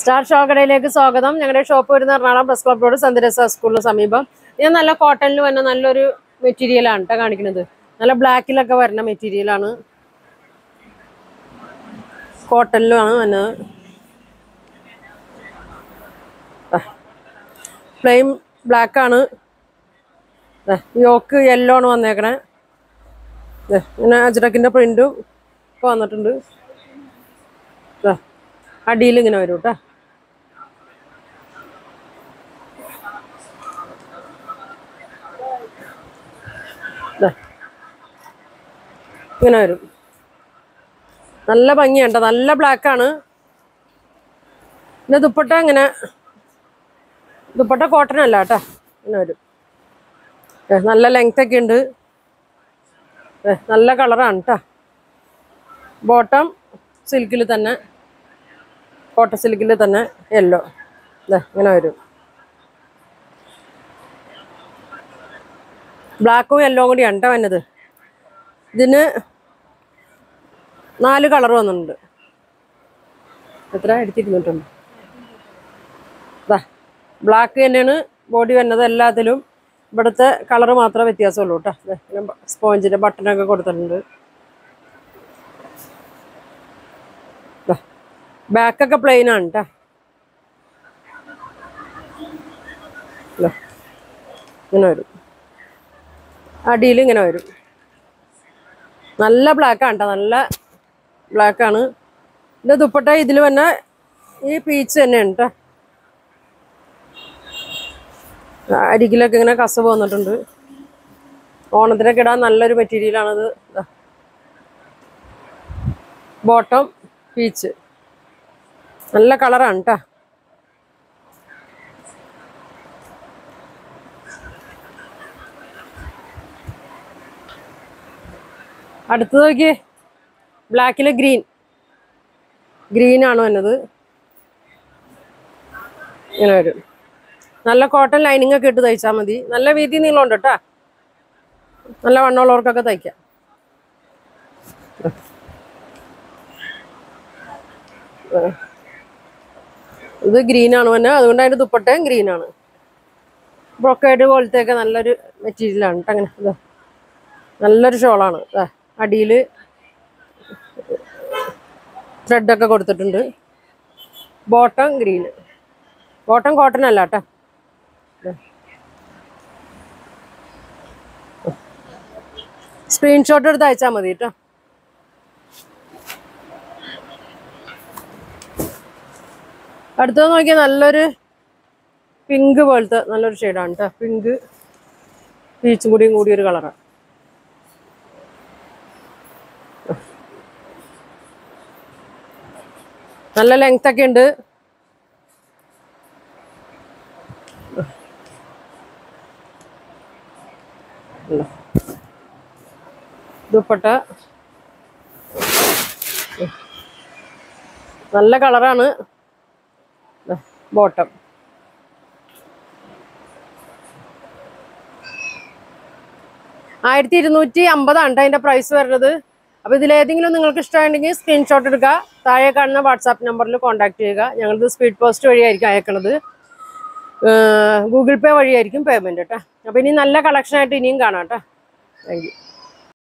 Star show കടയിലേക്ക് സ്വാഗതം ഞങ്ങളുടെ ഷോപ്പ് വരുന്ന എറണാകുളം പ്രസ് ക്ലബ് റോഡ് സന്ദരസ സ്കൂളിന് സമീപം ഇത് നല്ല കോട്ടണിൽ വന്ന നല്ലൊരു മെറ്റീരിയലാണ് കേട്ടോ കാണിക്കുന്നത് നല്ല ബ്ലാക്കിലൊക്കെ വരുന്ന മെറ്റീരിയലാണ് കോട്ടണിലുമാണ് വന്നത് പ്ലെയിൻ ബ്ലാക്ക് ആണ് യോക്ക് യെല്ലോ ആണ് വന്നേക്കണേ ദേ, ഇങ്ങനെ അജ്രക്കിന്റെ പ്രിന്റും ഒക്കെ വന്നിട്ടുണ്ട് അടിയിൽ ഇങ്ങനെ വരും കേട്ടോ ദേ. ഇങ്ങനെ വരും നല്ല ഭംഗിയുണ്ട് നല്ല ബ്ലാക്ക് ആണ് പിന്നെ ദുപ്പട്ട ഇങ്ങനെ ദുപ്പട്ട കോട്ടൺ അല്ല കേട്ടോ ഇങ്ങനെ വരും ദേ, നല്ല ലെങ്ത് ഒക്കെ ഉണ്ട് ദേ, നല്ല കളറാണ് കേട്ടോ ബോട്ടം സിൽക്കിൽ തന്നെ കോട്ടൺ സിൽക്കിൽ തന്നെ യെല്ലോ ഇതേ ഇങ്ങനെ വരും ബ്ലാക്കും യെല്ലോ കൂടിയാണ് കേട്ടോ വന്നത് ഇതിന് നാല് കളർ വന്നിട്ടുണ്ട് എത്ര എടുത്തിരുന്നിട്ടുണ്ട് ഇതാ ബ്ലാക്ക് തന്നെയാണ് ബോഡി വന്നത് എല്ലാത്തിലും ഇവിടുത്തെ കളർ മാത്രമേ വ്യത്യാസമുള്ളൂ കേട്ടോ സ്പോഞ്ചിന്റെ ബട്ടണൊക്കെ കൊടുത്തിട്ടുണ്ട് ബാക്കൊക്കെ പ്ലെയിൻ ആണ് കേട്ടോ ഇങ്ങനെ വരും അടിയിൽ ഇങ്ങനെ വരും നല്ല ബ്ലാക്ക് ആണ് കേട്ടോ നല്ല ബ്ലാക്ക് ആണ് ഇത് ദുപ്പട്ട ഇതിൽ വന്ന ഈ പീച്ച് തന്നെയാണ് കേട്ടോ അരികിലൊക്കെ ഇങ്ങനെ കസവ് വന്നിട്ടുണ്ട് ഓണത്തിനൊക്കെ ഇടാൻ നല്ലൊരു മെറ്റീരിയലാണത് ബോട്ടം പീച്ച് നല്ല കളറാണ് കേട്ടോ അടുത്തത് നോക്കിയേ ബ്ലാക്കില് ഗ്രീൻ ഗ്രീൻ ആണ് വന്നത് ഇങ്ങനെ വരും നല്ല കോട്ടൺ ലൈനിങ് ഒക്കെ ഇട്ട് തയ്ച്ചാൽ മതി നല്ല വീതി നീളമുണ്ട് കേട്ടോ നല്ല വണ്ണമുള്ളവർക്കൊക്കെ തയ്ക്കാം ഇത് ഗ്രീൻ ആണ് തന്നെ അതുകൊണ്ട് അതിന്റെ ദുപ്പട്ടയും ഗ്രീൻ ആണ് ബ്രൊക്കേഡ് പോലത്തെ ഒക്കെ നല്ലൊരു മെറ്റീരിയലാണ് കേട്ടോ അങ്ങനെ ഇത് നല്ലൊരു ഷോളാണ് അടിയിൽ ത്രെഡൊക്കെ കൊടുത്തിട്ടുണ്ട് ബോട്ടം ഗ്രീന് ബോട്ടം കോട്ടൺ അല്ല കേട്ടോ സ്ക്രീൻഷോട്ട് എടുത്ത് അയച്ചാൽ മതി കേട്ടോ അടുത്തത് നോക്കിയാൽ നല്ലൊരു പിങ്ക് പോലത്തെ നല്ലൊരു ഷെയ്ഡാണ് കേട്ടോ പിങ്ക് പീച്ചും കൂടിയും കൂടി ഒരു കളറാണ് നല്ല ലെങ്ത് ഒക്കെ ഉണ്ട് ദുപ്പട്ട നല്ല കളറാണ് ബോട്ടം ആയിരത്തി ഇരുന്നൂറ്റി അമ്പതാണ് ട്ടോ അതിന്റെ പ്രൈസ് വരുന്നത് അപ്പൊ ഇതിലേതെങ്കിലും നിങ്ങൾക്ക് ഇഷ്ടമായിട്ടുണ്ടെങ്കിൽ സ്ക്രീൻഷോട്ട് എടുക്കുക താഴെ കാണുന്ന വാട്സാപ്പ് നമ്പറിൽ കോൺടാക്ട് ചെയ്യുക ഞങ്ങളിത് സ്പീഡ് പോസ്റ്റ് വഴിയായിരിക്കും അയക്കണത് ഗൂഗിൾ പേ വഴിയായിരിക്കും പേയ്മെന്റ് കേട്ടോ അപ്പൊ ഇനി നല്ല കളക്ഷൻ ആയിട്ട് ഇനിയും കാണാം കേട്ടോ താങ്ക് യു